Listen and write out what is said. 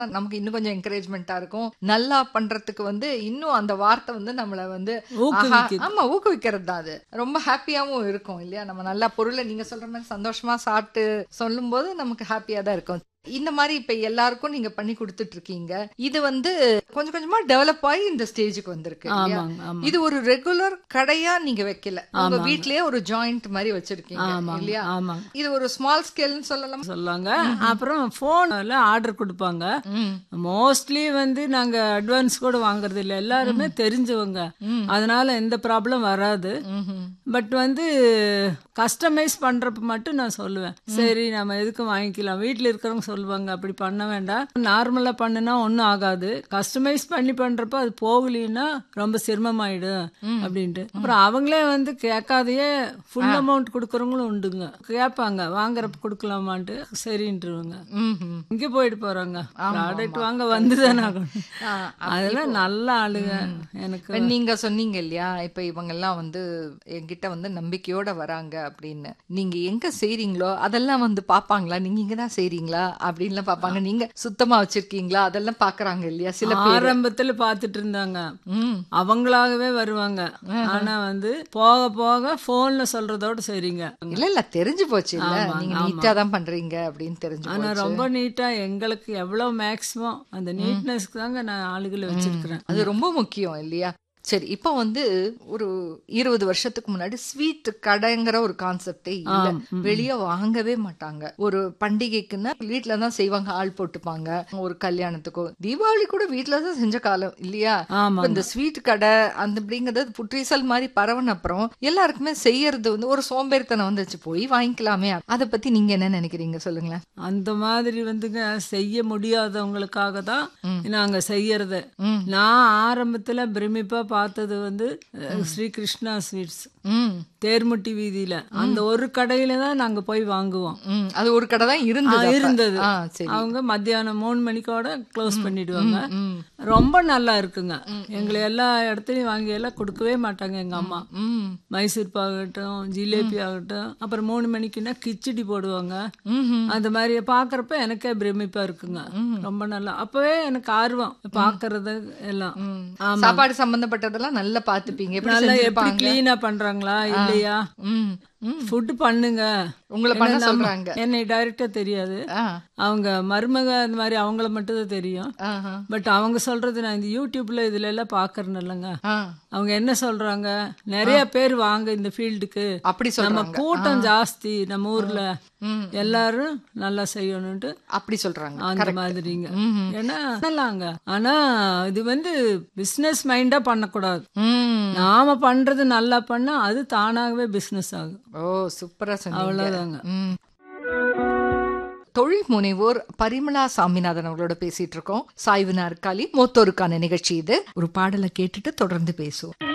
நமக்கு இன்னும் கொஞ்சம் என்கரேஜ்மெண்டா இருக்கும் நல்லா பண்றதுக்கு வந்து இன்னும் அந்த வார்த்தை வந்து நம்மள வந்து ஆஹா, ஊக்குவிக்குது. ஆமா ஊக்குவிக்கிறது தான் அது ரொம்ப ஹாப்பியாவும் இருக்கும் இல்லையா நம்ம நல்லா பொருளை நீங்க சொல்ற மாதிரி சந்தோஷமா சாப்பிட்டு சொல்லும்போது நமக்கு ஹாப்பியா தான் இருக்கும் இந்த மாதிரி இப்ப எல்லாருக்கும் நீங்க பண்ணி கொடுத்துட்டு இருக்கீங்க இது வந்து கொஞ்சம் கொஞ்சமா டெவலப் ஆகி இந்த ஸ்டேஜுக்கு வந்திருக்கு இல்லையா? ஆமாங்க ஆமா இது ஒரு ரெகுலர் கடையா நீங்க வைக்கல உங்க ஆமாங்க. வீட்லயே ஒரு ஜாயிண்ட் மாதிரி வச்சிருக்கீங்க ஆமாங்க இல்லையா ஆமாங்க இது ஒரு ஸ்மால் ஸ்கேல்னு சொல்லலாம் சொல்லாங்க அப்புறம் போன்ல ஆர்டர் கொடுப்பாங்க ம். மோஸ்ட்லி வந்து நாங்க அட்வான்ஸ் கூட வாங்குறது இல்ல எல்லாருமே தெரிஞ்சவங்க அதனால எந்த ப்ராப்ளம் வராது ம்ஹும். பட் வந்து கஸ்டமைஸ் பண்றப்ப மட்டும் நான் சொல்லுவேன் சரி நம்ம எதுக்கும் வாங்கிக்கலாம் வீட்ல இருக்கிறவங்க சொல்லுவாங்க அப்படி பண்ண வேண்டாம் நார்மலா பண்ணுனா ஒன்றும் ஆகாது கஸ்டமைஸ் பண்ணி பண்றப்ப அது போகலின்னா ரொம்ப சிரமமாயிடும் அப்படின்ட்டு அப்புறம் அவங்களே வந்து கேட்காதையே ஃபுல் அமௌண்ட் கொடுக்கறவங்களும் உண்டுங்க கேட்பாங்க வாங்குறப்ப கொடுக்கலாமான்ட்டு சரின்ட்டுருவாங்க ம்ஹும். இங்க போயிட்டு போறாங்க ப்ராடக்ட் வாங்க வந்துதானே ஆகணும் ஆ, அதெல்லாம் நல்ல ஆளுங்க எனக்கு இப்ப நீங்க சொன்னீங்க இல்லையா இப்ப இவங்க எல்லாம் வந்து என்கிட்ட வந்து நம்பிக்கையோட வராங்க அப்படின்னு நீங்க எங்க செய்றீங்களோ அதெல்லாம் வந்து பாப்பாங்களா நீங்க இங்க தான் செய்றீங்களா அப்படின்லாம் பாப்பாங்க நீங்க சுத்தமா வச்சிருக்கீங்களா அதெல்லாம் பாக்குறாங்க இல்லையா சில பேர் ஆரம்பத்துல பாத்துட்டு இருந்தாங்க ம் அவங்களாகவே வருவாங்க ஆனா வந்து போக போக போன்ல சொல்றதோட சரிங்க இல்ல இல்ல தெரிஞ்சு போச்சு இல்ல ஆமாங்க, நீங்க ஆமா. நீட்டா தான் பண்றீங்க அப்படின்னு தெரிஞ்சு ஆனா போச்சு ரொம்ப நீட்டா எங்களுக்கு எவ்வளவு மேக்சிமம் அந்த நீட்னஸ்க்கு தாங்க நான் ஆளுகளை வச்சிருக்கிறேன் அது ரொம்ப முக்கியம் இல்லையா சரி இப்போ வந்து ஒரு இருபது வருஷத்துக்கு முன்னாடி ஸ்வீட் கடைங்கிற ஒரு கான்செப்டே இல்ல ஆம், ம். வெளிய வாங்கவே மாட்டாங்க ஒரு பண்டிகைக்குன்னா வீட்ல தான் செய்வாங்க ஆள் போட்டுப்பாங்க ஒரு கல்யாணத்துக்கோ தீபாவளி கூட வீட்ல தான் செஞ்ச காலம் இல்லையா ஆமா இப்ப இந்த ஸ்வீட் கடை அந்த அப்படிங்கறது புற்றீசல் மாதிரி பரவன அப்புறம் எல்லாருக்குமே செய்யறது வந்து ஒரு சோம்பேறித்தனம் வந்துச்சு போய் வாங்கிக்கலாமே அதை பத்தி நீங்க என்ன நினைக்கிறீங்க சொல்லுங்களேன் அந்த மாதிரி வந்துங்க செய்ய முடியாதவங்களுக்காக தான் நாங்க செய்யறது ம். நான் ஆரம்பத்துல பிரமிப்பா பார்த்தது வந்து அஹ், ஸ்ரீ கிருஷ்ணா ஸ்வீட்ஸ் ம் தேர்முட்டி வீதியில அந்த ஒரு கடையில தான் நாங்க போய் வாங்குவோம் ம் அது ஒரு கடை தான் ஆ, இருந்தது அப்ப. இருந்தது ஆ சரி அவங்க மத்தியானம் மூணு மணிக்கோட க்ளோஸ் பண்ணிடுவாங்க ம் ரொம்ப நல்லா இருக்குங்க எங்களை எல்லா இடத்துலயும் வாங்கி எல்லாம் கொடுக்கவே மாட்டாங்க எங்க அம்மா ம் மைசூர் ஆகட்டும் ஜிலேபி ஆகட்டும் அப்புறம் மூணு மணிக்குன்னா கிச்சடி போடுவாங்க ம்ஹும். அந்த மாதிரி பாக்குறப்ப எனக்கே பிரமிப்பா இருக்குங்க ரொம்ப நல்லா அப்பவே எனக்கு ஆர்வம் பாக்குறது எல்லாம் ம். ஆமா. சாப்பாடு சம்பந்தப்பட்டதெல்லாம் நல்லா பாத்துப்பீங்க எப்படி நல்லா எப்படி செஞ்சிருப்பாங்க கிளீனா பண்றாங்களா இல்லையா ம் ம் ஃபுட் பண்ணுங்க உங்களை பண்ண என்ன நம்ம- சொல்றாங்க என்னை டைரக்டா தெரியாது ஆ அவங்க மருமக அந்த மாதிரி அவங்கள மட்டும் தான் தெரியும் ஆஹா. பட் அவங்க சொல்றது நான் இந்த யூடியூப்ல இதுல எல்லாம் பாக்குறேன் இல்லைங்க ஆ அவங்க என்ன சொல்றாங்க நிறைய பேர் வாங்க இந்த ஃபீல்டுக்கு அப்படி நம்ம சொல்றாங்க கூட்டம் ஜாஸ்தி நம்ம ஊர்ல ம். எல்லாரும் நல்லா செய்யணும்ட்டு அப்படி சொல்றாங்க அந்த மாதிரிங்க ஏன்னா பண்ணலாங்க ஆனா இது வந்து பிசினஸ் மைண்டா பண்ணக்கூடாது ம் நாம பண்றது நல்லா பண்ணா அது தானாகவே பிசினஸ் ஆகும் ஓ சூப்பரா சொன்னீங்க அவ்வளவுதாங்க ம். தொழில் முனைவோர் பரிமளா சாமிநாதன் அவர்களோட பேசிட்டு இருக்கோம் சாய்வு நாற்காலி மூத்தோருக்கான நிகழ்ச்சி இது ஒரு பாடலை கேட்டுட்டு தொடர்ந்து பேசுவோம்